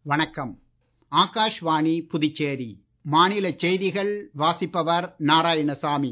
வணக்கம் ஆகாஷ்வாணி புதுச்சேரி மாநில செய்திகள் வாசிப்பவர் நாராயணசாமி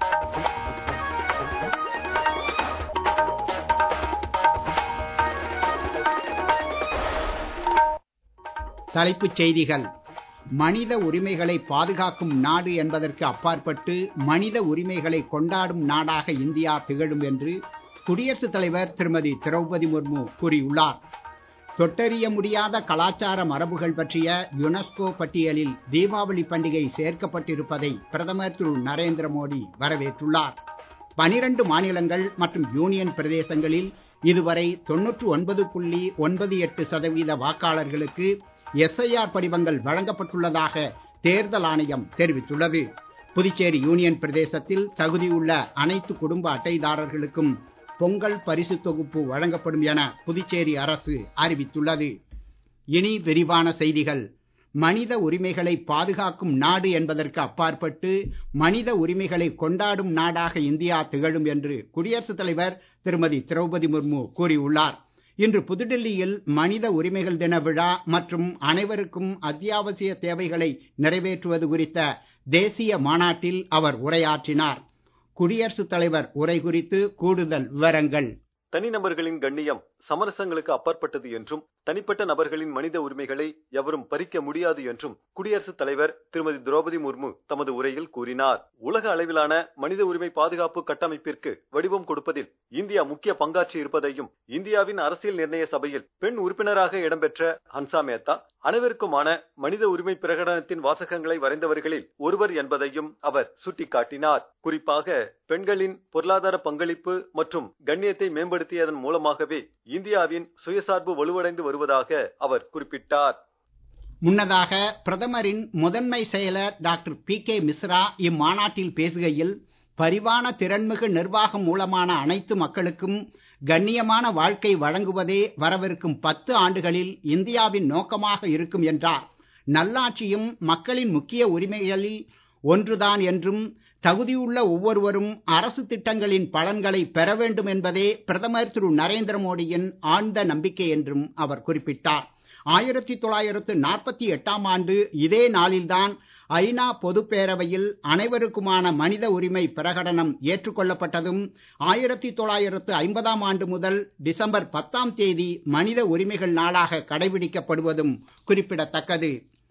தலைப்புச் செய்திகள் மனித உரிமைகளை பாதுகாக்கும் நாடு என்பதற்கு அப்பாற்பட்டு மனித உரிமைகளை கொண்டாடும் நாடாக இந்தியா திகழும் என்று குடியரசுத் தலைவர் திருமதி திரௌபதி முர்மு கூறியுள்ளார் தொட்டறிய முடியாத கலாச்சார மரபுகள் பற்றிய யுனெஸ்கோ பட்டியலில் தீபாவளி பண்டிகை சேர்க்கப்பட்டிருப்பதை பிரதமர் திரு நரேந்திர மோடி வரவேற்றுள்ளார் பனிரண்டு மாநிலங்கள் மற்றும் யூனியன் பிரதேசங்களில் இதுவரை தொன்னூற்று ஒன்பது புள்ளி ஒன்பது எட்டு சதவீத வாக்காளர்களுக்கு எஸ்ஐஆர் படிவங்கள் வழங்கப்பட்டுள்ளதாக தேர்தல் ஆணையம் தெரிவித்துள்ளது புதுச்சேரி யூனியன் பிரதேசத்தில் தகுதியுள்ள அனைத்து குடும்ப அட்டைதாரர்களுக்கும் பொங்கல் பரிசு தொகுப்பு வழங்கப்படும் என புதுச்சேரி அரசு அறிவித்துள்ளது இனி விரிவான செய்திகள் மனித உரிமைகளை பாதுகாக்கும் நாடு என்பதற்கு அப்பாற்பட்டு மனித உரிமைகளை கொண்டாடும் நாடாக இந்தியா திகழும் என்று குடியரசுத் தலைவர் திருமதி திரௌபதி முர்மு கூறியுள்ளார் இன்று புதுடெல்லியில் மனித உரிமைகள் தின விழா மற்றும் அனைவருக்கும் அத்தியாவசிய தேவைகளை நிறைவேற்றுவது குறித்த தேசிய மாநாட்டில் அவர் உரையாற்றினார் குடியரசுத் தலைவர் உரை குறித்து கூடுதல் விவரங்கள் தனிநபர்களின் கண்ணியம் சமரசங்களுக்கு அப்பாற்பட்டது என்றும் தனிப்பட்ட நபர்களின் மனித உரிமைகளை எவரும் பறிக்க முடியாது என்றும் குடியரசுத் தலைவர் திருமதி திரௌபதி முர்மு தமது உரையில் கூறினார் உலக அளவிலான மனித உரிமை பாதுகாப்பு கட்டமைப்பிற்கு வடிவம் கொடுப்பதில் இந்தியா முக்கிய பங்காற்றி இருப்பதையும் இந்தியாவின் அரசியல் நிர்ணய சபையில் பெண் உறுப்பினராக இடம்பெற்ற ஹன்சா மேத்தா அனைவருக்குமான மனித உரிமை பிரகடனத்தின் வாசகங்களை வரைந்தவர்களில் ஒருவர் என்பதையும் அவர் சுட்டிக்காட்டினார் குறிப்பாக பெண்களின் பொருளாதார பங்களிப்பு மற்றும் கண்ணியத்தை மேம்படுத்தியதன் மூலமாகவே இந்தியாவின் சுயசார்பு வலுவடைந்து வருவதாக அவர் குறிப்பிட்டார் முன்னதாக பிரதமரின் முதன்மை செயலர் டாக்டர் பி கே மிஸ்ரா இம்மாநாட்டில் பேசுகையில் பரிவான திறன்மிகு நிர்வாகம் மூலமான அனைத்து மக்களுக்கும் கண்ணியமான வாழ்க்கை வழங்குவதே வரவிருக்கும் பத்து ஆண்டுகளில் இந்தியாவின் நோக்கமாக இருக்கும் என்றார் நல்லாட்சியும் மக்களின் முக்கிய உரிமைகளில் ஒன்றுதான் என்றும் தகுதியுள்ள ஒவ்வொருவரும் அரசு திட்டங்களின் பலன்களை பெற வேண்டும் என்பதே பிரதமர் திரு நரேந்திர மோடியின் ஆழ்ந்த நம்பிக்கை என்றும் அவர் குறிப்பிட்டார் ஆயிரத்தி தொள்ளாயிரத்து நாற்பத்தி எட்டாம் ஆண்டு இதே நாளில்தான் ஐநா பொதுப்பேரவையில் அனைவருக்குமான மனித உரிமை பிரகடனம் ஏற்றுக்கொள்ளப்பட்டதும் ஆயிரத்தி தொள்ளாயிரத்து ஐம்பதாம் ஆண்டு முதல் டிசம்பர் பத்தாம் தேதி மனித உரிமைகள் நாளாக கடைபிடிக்கப்படுவதும் குறிப்பிடத்தக்கது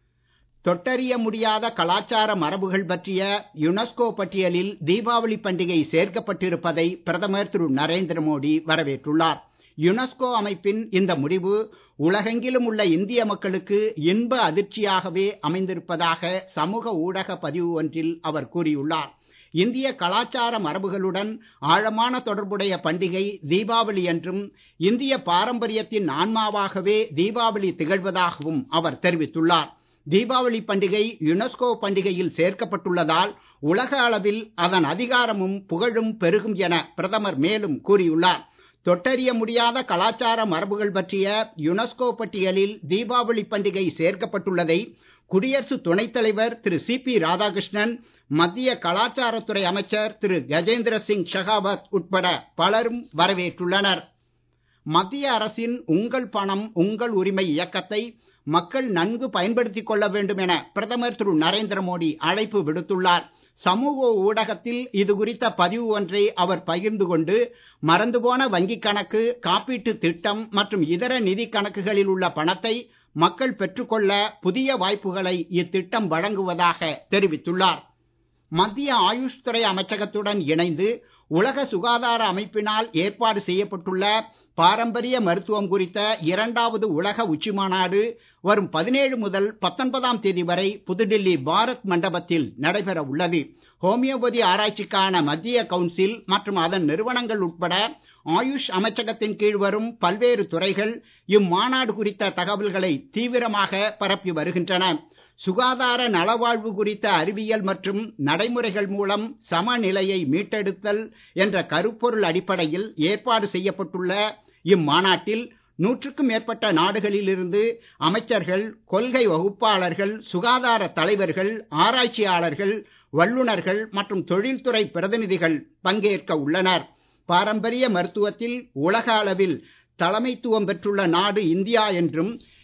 தொட்டறிய முடியாத கலாச்சார மரபுகள் பற்றிய யுனெஸ்கோ பட்டியலில் தீபாவளி பண்டிகை சேர்க்கப்பட்டிருப்பதை பிரதமர் திரு நரேந்திர மோடி வரவேற்றுள்ளார் யுனெஸ்கோ அமைப்பின் இந்த முடிவு உலகெங்கிலும் உள்ள இந்திய மக்களுக்கு இன்ப அதிர்ச்சியாகவே அமைந்திருப்பதாக சமூக ஊடக பதிவு ஒன்றில் அவர் கூறியுள்ளார் இந்திய கலாச்சார மரபுகளுடன் ஆழமான தொடர்புடைய பண்டிகை தீபாவளி என்றும் இந்திய பாரம்பரியத்தின் ஆன்மாவாகவே தீபாவளி திகழ்வதாகவும் அவர் தெரிவித்துள்ளார் தீபாவளி பண்டிகை யுனெஸ்கோ பண்டிகையில் சேர்க்கப்பட்டுள்ளதால் உலக அளவில் அதன் அதிகாரமும் புகழும் பெருகும் என பிரதமர் மேலும் கூறியுள்ளார் தொட்டறிய முடியாத கலாச்சார மரபுகள் பற்றிய யுனெஸ்கோ பட்டியலில் தீபாவளி பண்டிகை சேர்க்கப்பட்டுள்ளதை குடியரசு துணைத் தலைவர் திரு சி பி ராதாகிருஷ்ணன் மத்திய கலாச்சாரத்துறை அமைச்சர் திரு கஜேந்திர சிங் ஷெகாவத் உட்பட பலரும் வரவேற்றுள்ளனர் மத்திய அரசின் உங்கள் பணம் உங்கள் உரிமை இயக்கத்தை மக்கள் நன்கு பயன்படுத்திக் கொள்ள வேண்டும் என பிரதமர் திரு நரேந்திர மோடி அழைப்பு விடுத்துள்ளார் சமூக ஊடகத்தில் இது குறித்த பதிவு ஒன்றை அவர் பகிர்ந்து கொண்டு மறந்து போன வங்கிக் கணக்கு காப்பீட்டு திட்டம் மற்றும் இதர நிதி கணக்குகளில் உள்ள பணத்தை மக்கள் பெற்றுக்கொள்ள புதிய வாய்ப்புகளை இத்திட்டம் வழங்குவதாக தெரிவித்துள்ளார் மத்திய ஆயுஷ் துறை அமைச்சகத்துடன் இணைந்து உலக சுகாதார அமைப்பினால் ஏற்பாடு செய்யப்பட்டுள்ள பாரம்பரிய மருத்துவம் குறித்த இரண்டாவது உலக உச்சி மாநாடு வரும் பதினேழு முதல் பத்தொன்பதாம் தேதி வரை புதுடில்லி பாரத் மண்டபத்தில் நடைபெற உள்ளது ஹோமியோபதி ஆராய்ச்சிக்கான மத்திய கவுன்சில் மற்றும் அதன் நிறுவனங்கள் உட்பட ஆயுஷ் அமைச்சகத்தின் கீழ் வரும் பல்வேறு துறைகள் இம்மாநாடு குறித்த தகவல்களை தீவிரமாக பரப்பி வருகின்றன சுகாதார நலவாழ்வு குறித்த அறிவியல் மற்றும் நடைமுறைகள் மூலம் சமநிலையை மீட்டெடுத்தல் என்ற கருப்பொருள் அடிப்படையில் ஏற்பாடு செய்யப்பட்டுள்ள இம்மாநாட்டில் நூற்றுக்கும் மேற்பட்ட நாடுகளிலிருந்து அமைச்சர்கள் கொள்கை வகுப்பாளர்கள் சுகாதார தலைவர்கள் ஆராய்ச்சியாளர்கள் வல்லுநர்கள் மற்றும் தொழில்துறை பிரதிநிதிகள் பங்கேற்க உள்ளனர் பாரம்பரிய மருத்துவத்தில் உலக அளவில் தலைமைத்துவம் பெற்றுள்ள நாடு இந்தியா என்றும்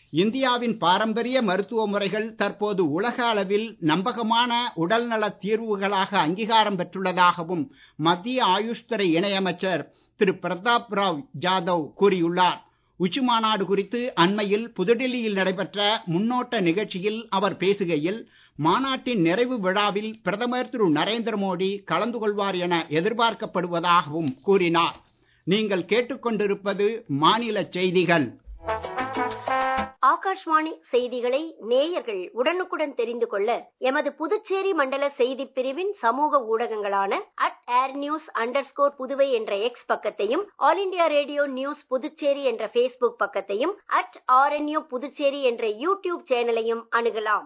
இந்தியாவின் பாரம்பரிய மருத்துவ முறைகள் தற்போது உலக அளவில் நம்பகமான உடல்நல தீர்வுகளாக அங்கீகாரம் பெற்றுள்ளதாகவும் மத்திய ஆயுஷ் துறை இணையமைச்சர் திரு பிரதாப் ராவ் ஜாதவ் கூறியுள்ளார் உச்சி மாநாடு குறித்து அண்மையில் புதுடெல்லியில் நடைபெற்ற முன்னோட்ட நிகழ்ச்சியில் அவர் பேசுகையில் மாநாட்டின் நிறைவு விழாவில் பிரதமர் திரு நரேந்திர மோடி கலந்து கொள்வார் என எதிர்பார்க்கப்படுவதாகவும் கூறினார் நீங்கள் கேட்டுக்கொண்டிருப்பது மாநில செய்திகள் ஆகாஷ்வாணி செய்திகளை நேயர்கள் உடனுக்குடன் தெரிந்து கொள்ள எமது புதுச்சேரி மண்டல செய்தி பிரிவின் சமூக ஊடகங்களான at air news under Puduvai என்ற எக்ஸ் பக்கத்தையும் all India radio news Puducherry என்ற பேஸ்புக் பக்கத்தையும் அட் ஆர்என்யூ புதுச்சேரி என்ற யூடியூப் சேனலையும் அணுகலாம்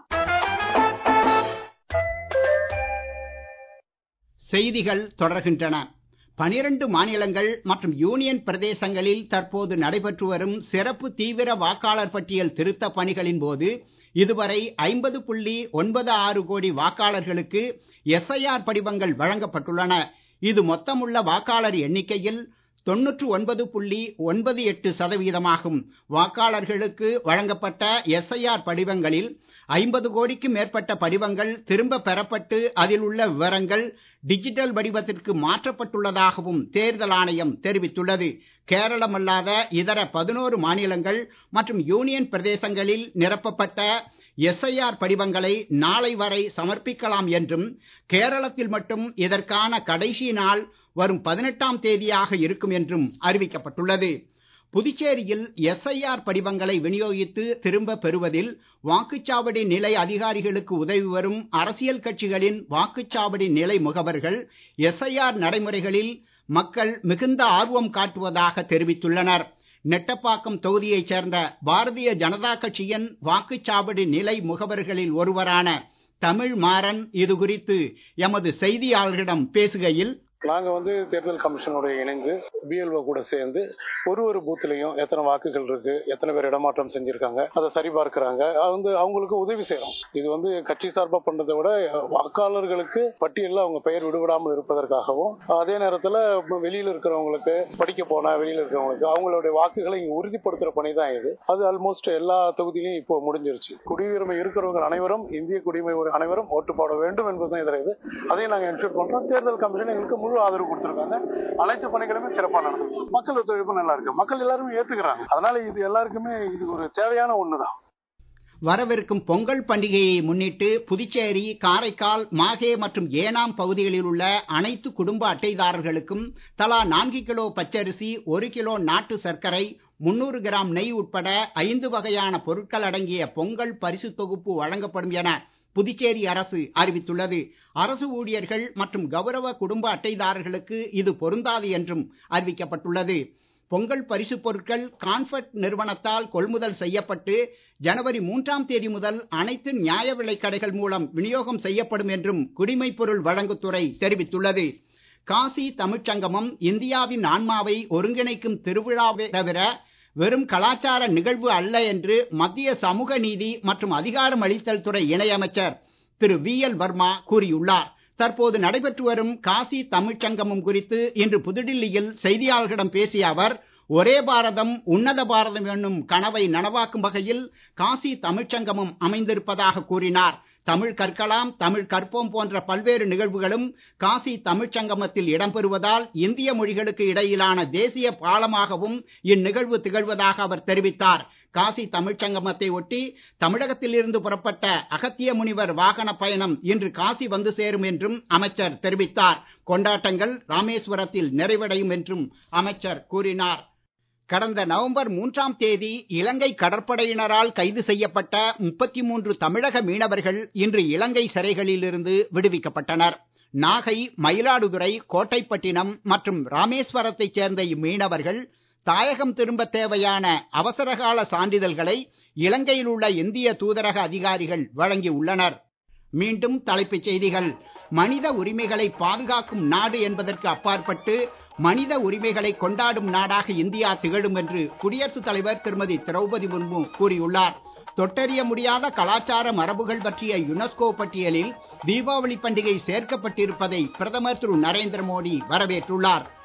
செய்திகள் தொடர்கின்றன பனிரண்டு மாநிலங்கள் மற்றும் யூனியன் பிரதேசங்களில் தற்போது நடைபெற்று வரும் சிறப்பு தீவிர வாக்காளர் பட்டியல் திருத்த பணிகளின் போது இதுவரை ஐம்பது புள்ளி ஒன்பது ஆறு கோடி வாக்காளர்களுக்கு எஸ்ஐஆர் படிவங்கள் வழங்கப்பட்டுள்ளன இது மொத்தமுள்ள வாக்காளர் எண்ணிக்கையில் தொன்னூற்று ஒன்பது புள்ளி ஒன்பது எட்டு சதவீதமாகும் வாக்காளர்களுக்கு வழங்கப்பட்ட எஸ்ஐஆர் படிவங்களில் ஐம்பது கோடிக்கு மேற்பட்ட படிவங்கள் திரும்ப பெறப்பட்டு அதில் உள்ள விவரங்கள் டிஜிட்டல் வடிவத்திற்கு மாற்றப்பட்டுள்ளதாகவும் தேர்தல் ஆணையம் தெரிவித்துள்ளது கேரளம் அல்லாத இதர பதினோரு மாநிலங்கள் மற்றும் யூனியன் பிரதேசங்களில் நிரப்பப்பட்ட எஸ்ஐஆர் படிவங்களை நாளை வரை சமர்ப்பிக்கலாம் என்றும் கேரளத்தில் மட்டும் இதற்கான கடைசி நாள் வரும் பதினெட்டாம் தேதியாக இருக்கும் என்றும் அறிவிக்கப்பட்டுள்ளது புதுச்சேரியில் எஸ்ஐஆர் படிவங்களை விநியோகித்து திரும்ப பெறுவதில் வாக்குச்சாவடி நிலை அதிகாரிகளுக்கு உதவி வரும் அரசியல் கட்சிகளின் வாக்குச்சாவடி நிலை முகவர்கள் எஸ்ஐஆர் நடைமுறைகளில் மக்கள் மிகுந்த ஆர்வம் காட்டுவதாக தெரிவித்துள்ளனர் நெட்டப்பாக்கம் தொகுதியைச் சேர்ந்த பாரதிய ஜனதா கட்சியின் வாக்குச்சாவடி நிலை முகவர்களில் ஒருவரான தமிழ் மாறன் இது குறித்து எமது செய்தியாளரிடம் பேசுகையில் நாங்க வந்து தேர்தல் கமிஷனோட இணைந்து பிஎல்ஓ கூட சேர்ந்து ஒரு ஒரு பூத்லயும் எத்தனை வாக்குகள் இருக்கு எத்தனை பேர் இடமாற்றம் செஞ்சிருக்காங்க அதை சரிபார்க்கிறாங்க அது வந்து அவங்களுக்கு உதவி செய்யறோம் இது வந்து கட்சி சார்பா பண்றதை விட வாக்காளர்களுக்கு பட்டியலில் அவங்க பெயர் விடுபடாமல் இருப்பதற்காகவும் அதே நேரத்தில் வெளியில இருக்கிறவங்களுக்கு படிக்க போன வெளியில இருக்கிறவங்களுக்கு அவங்களுடைய வாக்குகளை இங்க உறுதிப்படுத்துற பணி தான் இது அது ஆல்மோஸ்ட் எல்லா தொகுதியிலையும் இப்போ முடிஞ்சிருச்சு குடியுரிமை இருக்கிறவங்க அனைவரும் இந்திய குடியுரிமை அனைவரும் ஓட்டு போட வேண்டும் என்பதுதான் இதில் இது அதையும் நாங்கள் என்ஷூர் பண்றோம் தேர்தல் கமிஷன் எங்களுக்கு முழு ஆதரவு கொடுத்திருக்காங்க அனைத்து பணிகளுமே சிறப்பாக நடந்தது மக்கள் ஒத்துழைப்பு நல்லா இருக்கு மக்கள் எல்லாருமே ஏத்துக்கிறாங்க அதனால இது எல்லாருக்குமே இது ஒரு தேவையான ஒண்ணுதான் வரவிருக்கும் பொங்கல் பண்டிகையை முன்னிட்டு புதுச்சேரி காரைக்கால் மாஹே மற்றும் ஏனாம் பகுதிகளில் உள்ள அனைத்து குடும்ப அட்டைதாரர்களுக்கும் தலா நான்கு கிலோ பச்சரிசி ஒரு கிலோ நாட்டு சர்க்கரை முன்னூறு கிராம் நெய் உட்பட ஐந்து வகையான பொருட்கள் அடங்கிய பொங்கல் பரிசு தொகுப்பு வழங்கப்படும் என புதுச்சேரி அரசு அறிவித்துள்ளது அரசு ஊழியர்கள் மற்றும் கௌரவ குடும்ப அட்டைதாரர்களுக்கு இது பொருந்தாது என்றும் அறிவிக்கப்பட்டுள்ளது பொங்கல் பரிசு பொருட்கள் கான்ஃபர்ட் நிறுவனத்தால் கொள்முதல் செய்யப்பட்டு ஜனவரி மூன்றாம் தேதி முதல் அனைத்து நியாய விலைக் கடைகள் மூலம் விநியோகம் செய்யப்படும் என்றும் குடிமைப் பொருள் வழங்குத்துறை தெரிவித்துள்ளது காசி தமிழ்ச்சங்கமம் இந்தியாவின் ஆன்மாவை ஒருங்கிணைக்கும் திருவிழாவை தவிர வெறும் கலாச்சார நிகழ்வு அல்ல என்று மத்திய சமூக நீதி மற்றும் அதிகாரம் அளித்தல் துறை இணையமைச்சர் திரு வி எல் வர்மா கூறியுள்ளார் தற்போது நடைபெற்று வரும் காசி தமிழ்ச்சங்கமம் குறித்து இன்று புதுடில்லியில் செய்தியாளர்களிடம் பேசிய அவர் ஒரே பாரதம் உன்னத பாரதம் என்னும் கனவை நனவாக்கும் வகையில் காசி தமிழ்ச்சங்கமம் அமைந்திருப்பதாக கூறினார் தமிழ் கற்கலாம் தமிழ் கற்போம் போன்ற பல்வேறு நிகழ்வுகளும் காசி தமிழ்ச்சங்கமத்தில் இடம்பெறுவதால் இந்திய மொழிகளுக்கு இடையிலான தேசிய பாலமாகவும் இந்நிகழ்வு திகழ்வதாக அவர் தெரிவித்தார் காசி தமிழ்ச்சங்கமத்தை ஒட்டி தமிழகத்தில் இருந்து புறப்பட்ட அகத்திய முனிவர் வாகன பயணம் இன்று காசி வந்து சேரும் என்றும் அமைச்சர் தெரிவித்தார் கொண்டாட்டங்கள் ராமேஸ்வரத்தில் நிறைவடையும் என்றும் அமைச்சர் கூறினார் கடந்த நவம்பர் மூன்றாம் தேதி இலங்கை கடற்படையினரால் கைது செய்யப்பட்ட முப்பத்தி மூன்று தமிழக மீனவர்கள் இன்று இலங்கை சிறைகளிலிருந்து விடுவிக்கப்பட்டனர் நாகை மயிலாடுதுறை கோட்டைப்பட்டினம் மற்றும் ராமேஸ்வரத்தைச் சேர்ந்த இம்மீனவர்கள் தாயகம் திரும்ப தேவையான அவசரகால சான்றிதழ்களை இலங்கையில் உள்ள இந்திய தூதரக அதிகாரிகள் வழங்கி உள்ளனர் மீண்டும் தலைப்புச் செய்திகள் மனித உரிமைகளை பாதுகாக்கும் நாடு என்பதற்கு அப்பாற்பட்டு மனித உரிமைகளை கொண்டாடும் நாடாக இந்தியா திகழும் என்று குடியரசுத் தலைவர் திருமதி திரௌபதி முர்மு கூறியுள்ளார் தொட்டறிய முடியாத கலாச்சார மரபுகள் பற்றிய யுனெஸ்கோ பட்டியலில் தீபாவளி பண்டிகை சேர்க்கப்பட்டிருப்பதை பிரதமர் திரு நரேந்திர மோடி வரவேற்றுள்ளார்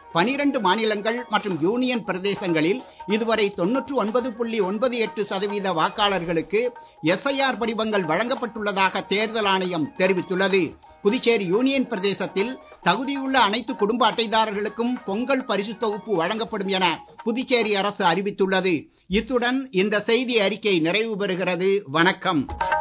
பனிரெண்டு மாநிலங்கள் மற்றும் யூனியன் பிரதேசங்களில் இதுவரை தொன்னூற்று ஒன்பது புள்ளி ஒன்பது எட்டு சதவீத வாக்காளர்களுக்கு எஸ்ஐஆர் படிவங்கள் வழங்கப்பட்டுள்ளதாக தேர்தல் ஆணையம் தெரிவித்துள்ளது புதுச்சேரி யூனியன் பிரதேசத்தில் தகுதியுள்ள அனைத்து குடும்ப அட்டைதாரர்களுக்கும் பொங்கல் பரிசு தொகுப்பு வழங்கப்படும் என புதுச்சேரி அரசு அறிவித்துள்ளது இத்துடன் இந்த செய்தி அறிக்கை நிறைவு பெறுகிறது வணக்கம்